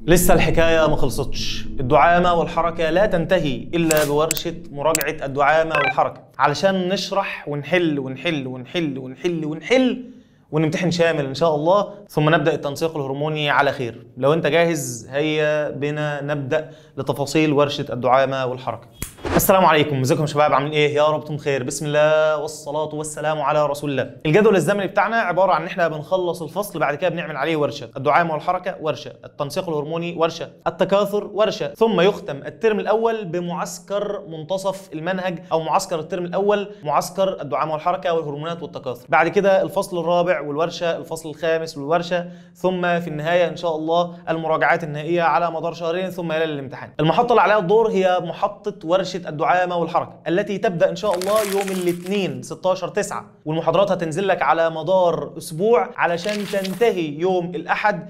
لسه الحكاية ما خلصتش الدعامة والحركة لا تنتهي إلا بورشة مراجعة الدعامة والحركة علشان نشرح ونحل ونحل ونحل ونحل ونحل ونمتحن شامل إن شاء الله ثم نبدأ التنسيق الهرموني على خير لو أنت جاهز هيا بنا نبدأ لتفاصيل ورشة الدعامة والحركة السلام عليكم ازيكم يا شباب عاملين ايه يا رب تكونوا بخير بسم الله والصلاه والسلام على رسول الله الجدول الزمني بتاعنا عباره عن ان احنا بنخلص الفصل بعد كده بنعمل عليه ورشه الدعامه والحركه ورشه التنسيق الهرموني ورشه التكاثر ورشه ثم يختم الترم الاول بمعسكر منتصف المنهج او معسكر الترم الاول معسكر الدعامه والحركه والهرمونات والتكاثر بعد كده الفصل الرابع والورشه الفصل الخامس والورشه ثم في النهايه ان شاء الله المراجعات النهائيه على مدار شهرين ثم الى الامتحان المحطه اللي عليها الدور هي محطه ورشه الدعامه والحركه التي تبدا ان شاء الله يوم الاثنين 16 9 والمحاضرات هتنزل لك على مدار اسبوع علشان تنتهي يوم الاحد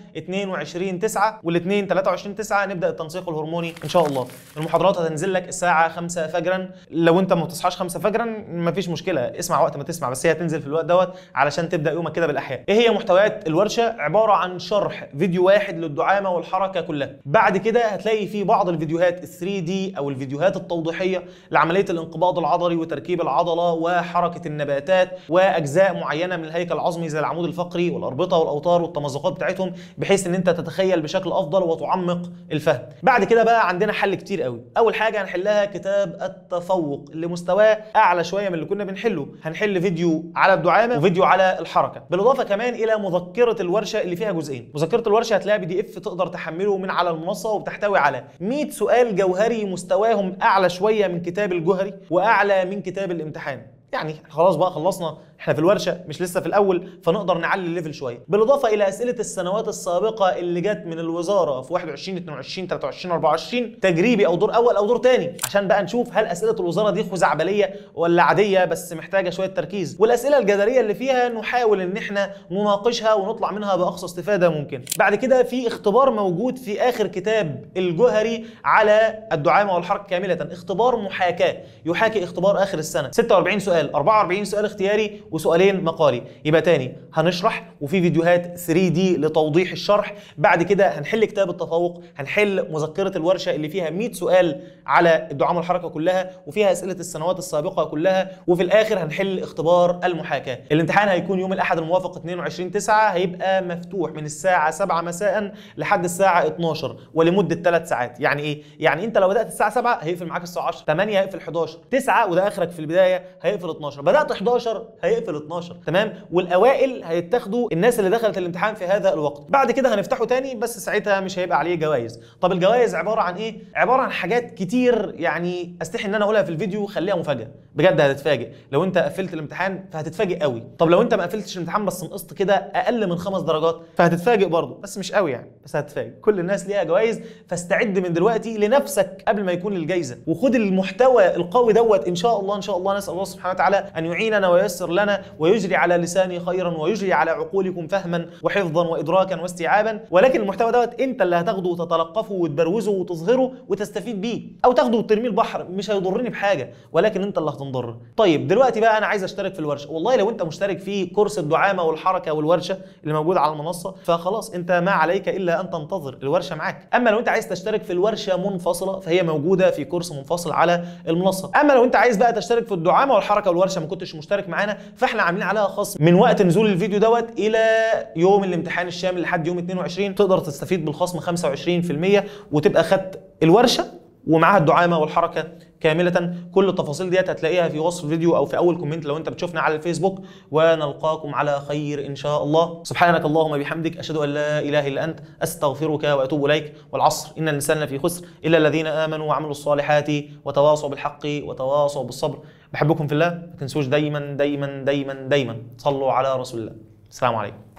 22 9 والاثنين 23 9 نبدا التنسيق الهرموني ان شاء الله المحاضرات هتنزل لك الساعه 5 فجرا لو انت ما بتصحاش 5 فجرا مفيش مشكله اسمع وقت ما تسمع بس هي هتنزل في الوقت دوت علشان تبدا يومك كده بالاحياء ايه هي محتويات الورشه عباره عن شرح فيديو واحد للدعامه والحركه كلها بعد كده هتلاقي في بعض الفيديوهات ال 3 دي او الفيديوهات التوضيحيه لعمليه الانقباض العضلي وتركيب العضله وحركه النباتات واجزاء معينه من الهيكل العظمي زي العمود الفقري والاربطه والاوتار والتمزقات بتاعتهم بحيث ان انت تتخيل بشكل افضل وتعمق الفهم بعد كده بقى عندنا حل كتير قوي اول حاجه هنحلها كتاب التفوق اللي مستواه اعلى شويه من اللي كنا بنحله هنحل فيديو على الدعامه وفيديو على الحركه بالاضافه كمان الى مذكره الورشه اللي فيها جزئين مذكره الورشه هتلاقيها بي دي اف تقدر تحمله من على المنصه وبتحتوي على 100 سؤال جوهري مستواهم اعلى شويه من كتاب الجوهري واعلى من كتاب الامتحان يعني خلاص بقى خلصنا احنا في الورشه مش لسه في الاول فنقدر نعلي الليفل شويه بالاضافه الى اسئله السنوات السابقه اللي جت من الوزاره في 21 22 23 24 تجريبي او دور اول او دور تاني عشان بقى نشوف هل اسئله الوزاره دي خزعبليه ولا عاديه بس محتاجه شويه تركيز والاسئله الجدليه اللي فيها نحاول ان احنا نناقشها ونطلع منها باقصى استفاده ممكن بعد كده في اختبار موجود في اخر كتاب الجوهري على الدعامه والحركه كامله اختبار محاكاه يحاكي اختبار اخر السنه 46 سؤال 44 سؤال اختياري وسؤالين مقالي يبقى تاني هنشرح وفي فيديوهات 3 دي لتوضيح الشرح بعد كده هنحل كتاب التفوق هنحل مذكره الورشه اللي فيها 100 سؤال على الدعامه والحركه كلها وفيها اسئله السنوات السابقه كلها وفي الاخر هنحل اختبار المحاكاه الامتحان هيكون يوم الاحد الموافق 22 9 هيبقى مفتوح من الساعه 7 مساء لحد الساعه 12 ولمده 3 ساعات يعني ايه يعني انت لو بدات الساعه 7 هيقفل معاك الساعه 10 8 هيقفل 11 9 وده اخرك في البدايه هيقفل 12 بدات 11 هيقفل 12 تمام والاوائل هيتاخدوا الناس اللي دخلت الامتحان في هذا الوقت بعد كده هنفتحه تاني بس ساعتها مش هيبقى عليه جوائز طب الجوائز عباره عن ايه عباره عن حاجات كتير يعني استحي ان انا اقولها في الفيديو خليها مفاجاه بجد هتتفاجئ لو انت قفلت الامتحان فهتتفاجئ قوي طب لو انت ما قفلتش الامتحان بس نقصت كده اقل من خمس درجات فهتتفاجئ برضه بس مش قوي يعني بس هتتفاجئ كل الناس ليها جوائز فاستعد من دلوقتي لنفسك قبل ما يكون الجايزه وخد المحتوى القوي دوت ان شاء الله ان شاء الله نسال الله سبحانه وتعالى ان يعيننا وييسر لنا ويجري على لساني خيرا ويجري على عقولكم فهما وحفظا وادراكا واستيعابا ولكن المحتوى دوت انت اللي هتاخده وتتلقفه وتبروزه وتظهره وتستفيد بيه او تاخده وترميه البحر مش هيضرني بحاجه ولكن انت اللي هتنضر طيب دلوقتي بقى انا عايز اشترك في الورشه والله لو انت مشترك في كورس الدعامه والحركه والورشه اللي موجود على المنصه فخلاص انت ما عليك الا ان تنتظر الورشه معاك اما لو انت عايز تشترك في الورشه منفصله فهي موجوده في كورس منفصل على المنصه اما لو انت عايز بقى تشترك في الدعامه والحركه والورشه ما كنتش مشترك معانا فاحنا عاملين عليها خصم من وقت نزول الفيديو دوت الى يوم الامتحان الشامل لحد يوم 22 تقدر تستفيد بالخصم 25% وتبقى خدت الورشه ومعاها الدعامه والحركه كامله كل التفاصيل ديت هتلاقيها في وصف الفيديو او في اول كومنت لو انت بتشوفنا على الفيسبوك ونلقاكم على خير ان شاء الله سبحانك اللهم بحمدك اشهد ان لا اله الا انت استغفرك واتوب اليك والعصر ان الانسان لفي خسر الا الذين امنوا وعملوا الصالحات وتواصوا بالحق وتواصوا بالصبر بحبكم في الله ما تنسوش دايما دايما دايما دايما صلوا على رسول الله السلام عليكم